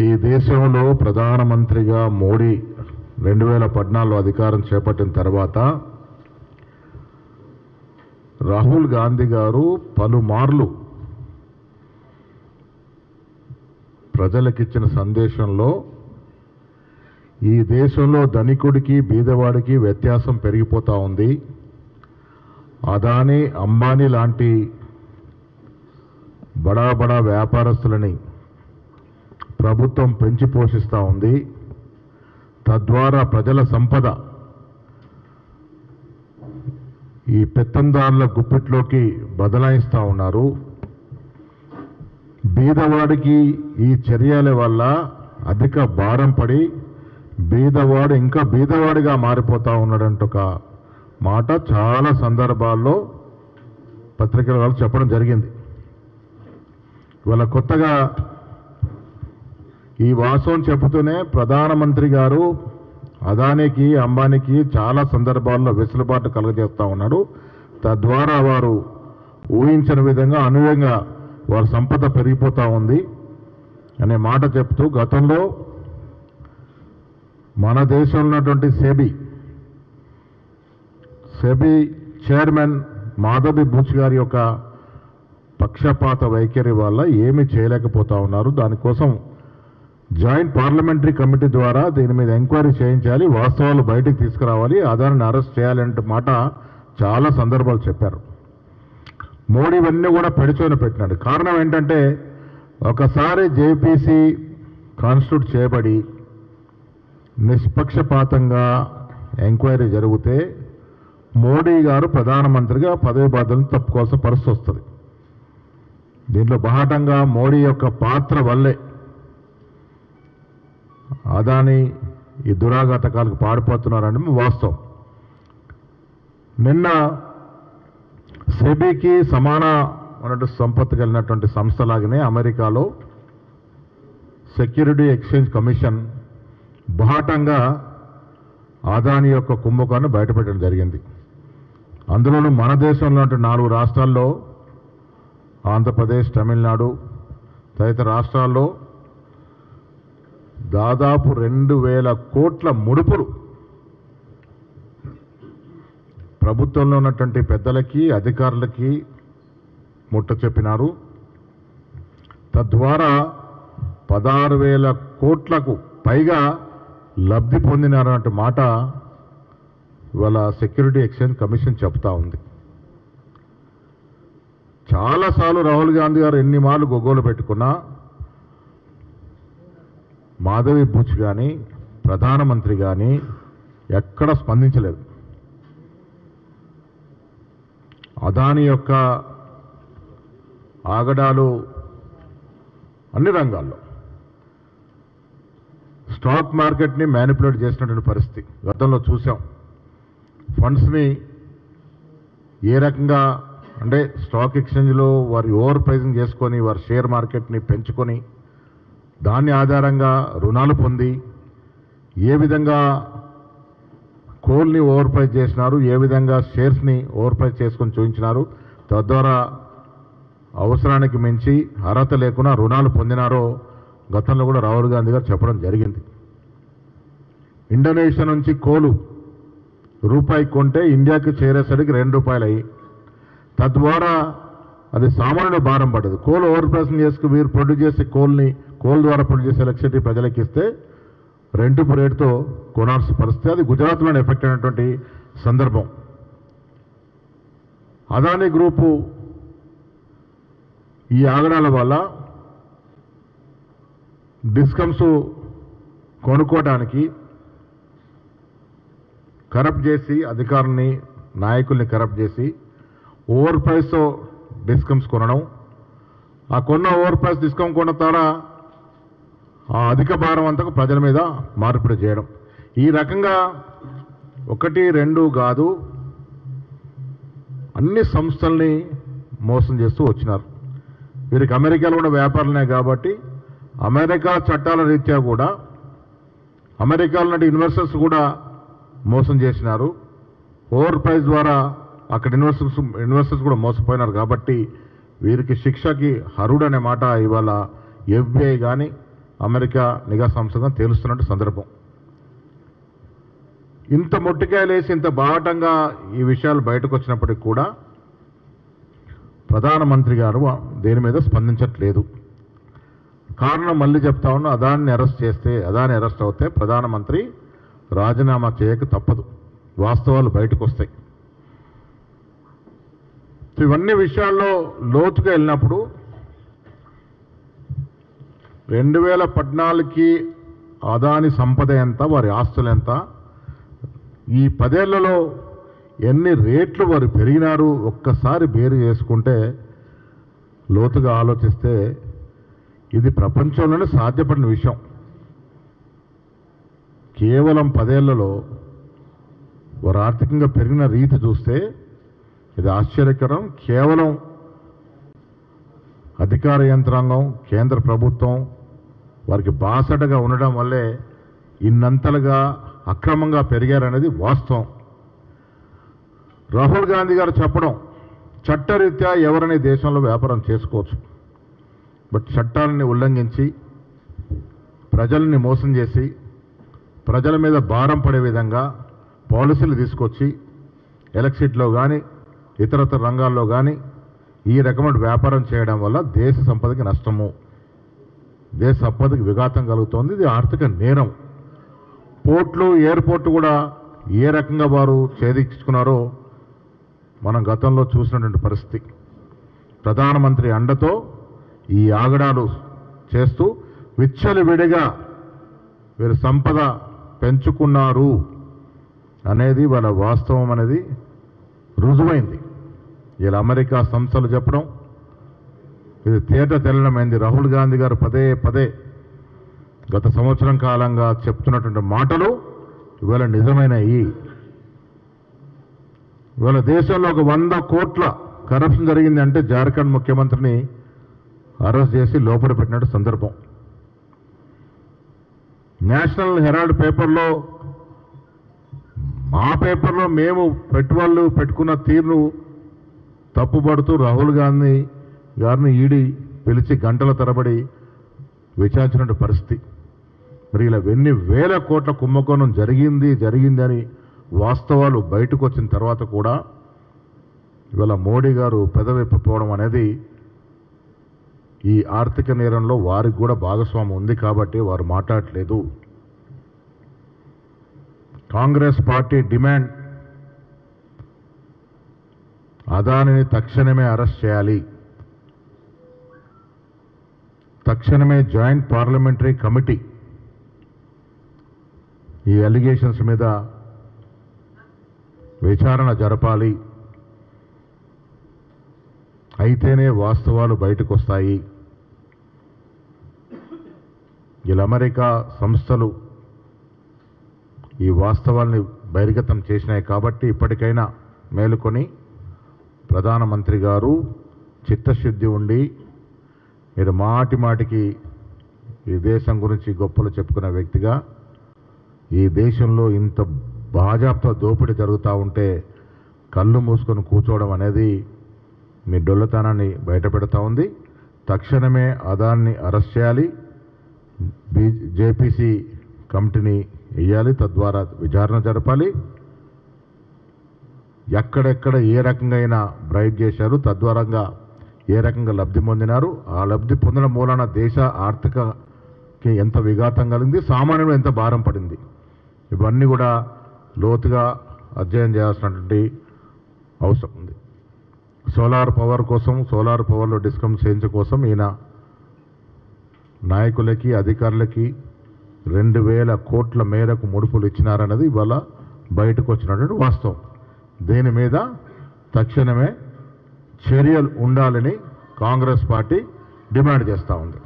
ఈ దేశంలో ప్రధానమంత్రిగా మోడీ రెండు వేల పద్నాలుగులో అధికారం చేపట్టిన తర్వాత రాహుల్ గాంధీ గారు పలుమార్లు ప్రజలకిచ్చిన సందేశంలో ఈ దేశంలో ధనికుడికి బీదవాడికి వ్యత్యాసం పెరిగిపోతా ఉంది అదానీ అంబానీ లాంటి బడా బడా వ్యాపారస్తులని ప్రభుత్వం పెంచి పోషిస్తూ ఉంది తద్వారా ప్రజల సంపద ఈ పెత్తందారుల గుప్పిట్లోకి బదలాయిస్తూ ఉన్నారు బీదవాడికి ఈ చర్యల వల్ల అధిక భారం పడి బీదవాడు ఇంకా బీదవాడిగా మారిపోతా ఉన్నాడంట ఒక మాట చాలా సందర్భాల్లో పత్రికల వాళ్ళు చెప్పడం జరిగింది ఇవాళ కొత్తగా ఈ వాస్తవం చెబుతూనే ప్రధానమంత్రి గారు అదానికి అంబానీకి చాలా సందర్భాల్లో వెసులుబాటు కలుగజేస్తా ఉన్నాడు తద్వారా వారు ఊహించిన విధంగా అనుయంగా వారి సంపద పెరిగిపోతా ఉంది అనే మాట చెప్తూ గతంలో మన దేశంలో ఉన్నటువంటి SEBI SEBI chairman Madhavi Buch గారి యొక్క పక్షపాత వైఖరి వల్ల ఏమీ చేయలేకపోతా ఉన్నారు దానికోసం జాయింట్ పార్లమెంటరీ కమిటీ ద్వారా దీని మీద ఎంక్వైరీ చేయించాలి వాస్తవాలు బయటికి తీసుకురావాలి అదాన్ని అరెస్ట్ చేయాలంటే మాట చాలా సందర్భాలు చెప్పారు మోడీ ఇవన్నీ కూడా పెడిచోని పెట్టినాడు కారణం ఏంటంటే ఒకసారి జేపీసీ కాన్స్టిట్యూట్ చేయబడి నిష్పక్షపాతంగా ఎంక్వైరీ జరిగితే మోడీ గారు ప్రధానమంత్రిగా పదవి బాధ్యతలను తప్పుకోవాల్సిన పరిస్థితి వస్తుంది దీంట్లో బాహటంగా మోడీ యొక్క పాత్ర వల్లే అదాని ఈ దురాఘాతకాలకు పాడిపోతున్నారని వాస్తవం నిన్న సెబీకి సమాన ఉన్నటువంటి సంపత్తి కలిగినటువంటి సంస్థలాగానే అమెరికాలో సెక్యూరిటీ ఎక్స్చేంజ్ కమిషన్ బాహటంగా అదాని యొక్క కుంభకాన్ని బయటపెట్టడం జరిగింది అందులోనూ మన దేశంలో ఉన్నటువంటి నాలుగు రాష్ట్రాల్లో ఆంధ్రప్రదేశ్ తమిళనాడు తదితర రాష్ట్రాల్లో దాదాపు రెండు వేల కోట్ల ముడుపులు ప్రభుత్వంలో ఉన్నటువంటి పెద్దలకి అధికారులకి ముట్ట చెప్పినారు తద్వారా పదహారు వేల కోట్లకు పైగా లబ్ధి పొందినారన్నట్టు మాట ఇవాళ సెక్యూరిటీ ఎక్స్చేంజ్ కమిషన్ చెప్తా ఉంది చాలాసార్లు రాహుల్ గాంధీ గారు ఎన్ని మార్లు గొగ్గోలు పెట్టుకున్నా మాధవి బుచ్ కానీ ప్రధానమంత్రి కానీ ఎక్కడ స్పందించలేదు అదాని యొక్క ఆగడాలు అన్ని రంగాల్లో స్టాక్ మార్కెట్ని మ్యానిపులేట్ చేసినటువంటి పరిస్థితి గతంలో చూసాం ఫండ్స్ని ఏ రకంగా అంటే స్టాక్ ఎక్స్చేంజ్లో వారి ఓవర్ ప్రైజింగ్ చేసుకొని వారి షేర్ మార్కెట్ని పెంచుకొని దాని ఆధారంగా రుణాలు పొంది ఏ విధంగా కోల్ని ఓవర్ ప్రైజ్ చేసినారు ఏ విధంగా షేర్స్ని ఓవర్ ప్రైజ్ చేసుకొని చూపించినారు తద్వారా అవసరానికి మించి అర్హత లేకుండా రుణాలు పొందినారో గతంలో కూడా రాహుల్ గాంధీ గారు చెప్పడం జరిగింది ఇండోనేషియా నుంచి కోలు రూపాయి కొంటే ఇండియాకి చేరేసరికి రెండు రూపాయలు అయ్యి తద్వారా అది సామాన్యుడు భారం పడదు కోల్ ఓవర్ ప్రైసింగ్ చేసుకు వీరు ప్రొడ్యూస్ చేసే కోల్ని కోల్ ద్వారా ప్రొడ్యూస్ చేసే ఎలక్ట్రిసిటీ ప్రజలకు ఇస్తే రెండుపు రేటుతో కొనాల్సిన పరిస్థితి అది గుజరాత్లోనే ఎఫెక్ట్ అయినటువంటి సందర్భం అదానీ గ్రూపు ఈ ఆగడాల వల్ల డిస్కమ్స్ కొనుక్కోవడానికి కరప్ట్ చేసి అధికారుల్ని నాయకుల్ని కరప్ట్ చేసి ఓవర్ ప్రైస్తో డిస్కమ్స్ కొనడం ఆ కొన్న ఓవర్ ప్రైస్ డిస్కౌంట్ కొన్న ద్వారా ఆ అధిక భారం అంతా ప్రజల మీద మార్పిడి చేయడం ఈ రకంగా ఒకటి రెండు కాదు అన్ని సంస్థల్ని మోసం చేస్తూ వచ్చినారు వీరికి అమెరికాలో కూడా వ్యాపారాలనే కాబట్టి అమెరికా చట్టాల రీత్యా కూడా అమెరికాలో ఉన్న ఇన్వెస్టర్స్ కూడా మోసం చేసినారు ఓవర్ ప్రైస్ ద్వారా అక్కడ ఇన్వెస్టర్స్ ఇన్వెస్టర్స్ కూడా మోసపోయినారు కాబట్టి వీరికి శిక్షకి హరుడు అనే మాట ఇవాళ ఎఫ్బిఐ కానీ అమెరికా నిఘా సంస్థగా తేలుస్తున్నట్టు సందర్భం ఇంత మొట్టికాయలేసి ఇంత బాహటంగా ఈ విషయాలు బయటకు వచ్చినప్పటికి కూడా ప్రధానమంత్రి గారు దేని మీద స్పందించట్లేదు కారణం మళ్ళీ చెప్తా ఉన్నా అదాన్ని అరెస్ట్ చేస్తే అదాన్ని అరెస్ట్ అవుతే ప్రధానమంత్రి రాజీనామా చేయక తప్పదు వాస్తవాలు బయటకు వస్తాయి సో ఇవన్నీ విషయాల్లో లోతుగా వెళ్ళినప్పుడు రెండు వేల పద్నాలుగుకి అదాని సంపద ఎంత వారి ఆస్తులు ఎంత ఈ పదేళ్లలో ఎన్ని రేట్లు వారు పెరిగినారు ఒక్కసారి బేరు చేసుకుంటే లోతుగా ఆలోచిస్తే ఇది ప్రపంచంలోనే సాధ్యపడిన విషయం కేవలం పదేళ్లలో వారు ఆర్థికంగా పెరిగిన రీతి చూస్తే ఇది ఆశ్చర్యకరం కేవలం అధికార యంత్రాంగం కేంద్ర ప్రభుత్వం వారికి బాసటగా ఉండడం వల్లే ఇన్నంతలుగా అక్రమంగా పెరిగారనేది వాస్తవం రాహుల్ గాంధీ గారు చెప్పడం చట్టరీత్యా ఎవరని దేశంలో వ్యాపారం చేసుకోవచ్చు బట్ చట్టాలని ఉల్లంఘించి ప్రజల్ని మోసం చేసి ప్రజల మీద భారం పడే విధంగా పాలసీలు తీసుకొచ్చి ఎలక్ట్రిసిటీలో కానీ ఇతరతర రంగాల్లో కానీ ఈ రకమైన వ్యాపారం చేయడం వల్ల దేశ సంపదకి నష్టము దేశ సంపదకి విఘాతం కలుగుతోంది ఇది ఆర్థిక నేరం పోర్ట్లు ఎయిర్పోర్ట్ కూడా ఏ రకంగా వారు ఛేదించుకున్నారో మనం గతంలో చూసినటువంటి పరిస్థితి ప్రధానమంత్రి అండతో ఈ ఆగడాలు చేస్తూ విచ్చలవిడిగా వీరు సంపద పెంచుకున్నారు అనేది వాళ్ళ వాస్తవం అనేది రుజువైంది ఇలా అమెరికా సంస్థలు చెప్పడం ఇది తేట తెల్లమైంది రాహుల్ గాంధీ గారు పదే పదే గత సంవత్సరం కాలంగా చెప్తున్నటువంటి మాటలు ఇవాళ నిజమైనవి ఇవాళ దేశంలో ఒక వంద కోట్ల కరప్షన్ జరిగింది అంటే జార్ఖండ్ ముఖ్యమంత్రిని అరెస్ట్ చేసి లోపల పెట్టినట్టు సందర్భం నేషనల్ హెరాల్డ్ పేపర్లో మా పేపర్లో మేము పెట్టుబడులు పెట్టుకున్న తీరును తప్పుపడుతూ రాహుల్ గాంధీ గారిని ఈడి పిలిచి గంటల తరబడి విచారించినటువంటి పరిస్థితి మరి ఇలా ఎన్ని వేల కోట్ల కుంభకోణం జరిగింది జరిగింది అని వాస్తవాలు బయటకు వచ్చిన తర్వాత కూడా ఇవాళ మోడీ గారు పెదవిప్పపోవడం అనేది ఈ ఆర్థిక నేరంలో వారికి కూడా భాగస్వామ్యం ఉంది కాబట్టి వారు మాట్లాడట్లేదు కాంగ్రెస్ పార్టీ డిమాండ్ అదానిని తక్షణమే అరెస్ట్ చేయాలి తక్షణమే జాయింట్ పార్లమెంటరీ కమిటీ ఈ అలిగేషన్స్ మీద విచారణ జరపాలి అయితేనే వాస్తవాలు బయటకు వస్తాయి ఇలా అమెరికా సంస్థలు ఈ వాస్తవాల్ని బహిర్గతం చేసినాయి కాబట్టి ఇప్పటికైనా మేలుకొని ప్రధానమంత్రి గారు చిత్తశుద్ధి ఉండి మీరు మాటి మాటికి ఈ దేశం గురించి గొప్పలు చెప్పుకునే వ్యక్తిగా ఈ దేశంలో ఇంత బాజాప్తా దోపిడీ జరుగుతూ ఉంటే కళ్ళు మూసుకొని కూర్చోవడం అనేది మీ డొల్లతనాన్ని బయటపెడతా ఉంది తక్షణమే అదాన్ని అరెస్ట్ చేయాలి బీ జేపీసీ కమిటీని వేయాలి తద్వారా విచారణ జరపాలి ఎక్కడెక్కడ ఏ రకంగా అయినా బ్రైట్ చేశారు తద్వారంగా ఏ రకంగా లబ్ధి పొందినారు ఆ లబ్ధి పొందిన మూలాన దేశ ఆర్థికకి ఎంత విఘాతం కలిగింది సామాన్యుడు ఎంత భారం పడింది ఇవన్నీ కూడా లోతుగా అధ్యయనం చేయాల్సినటువంటి అవసరం ఉంది సోలార్ పవర్ కోసం సోలార్ పవర్లో డిస్కమ్ చేయించ కోసం ఈయన నాయకులకి అధికారులకి రెండు వేల కోట్ల మేరకు ముడుపులు ఇచ్చినారన్నది ఇవాళ బయటకు వచ్చినటువంటి వాస్తవం దీని మీద తక్షణమే చర్యలు ఉండాలని కాంగ్రెస్ పార్టీ డిమాండ్ చేస్తూ ఉంది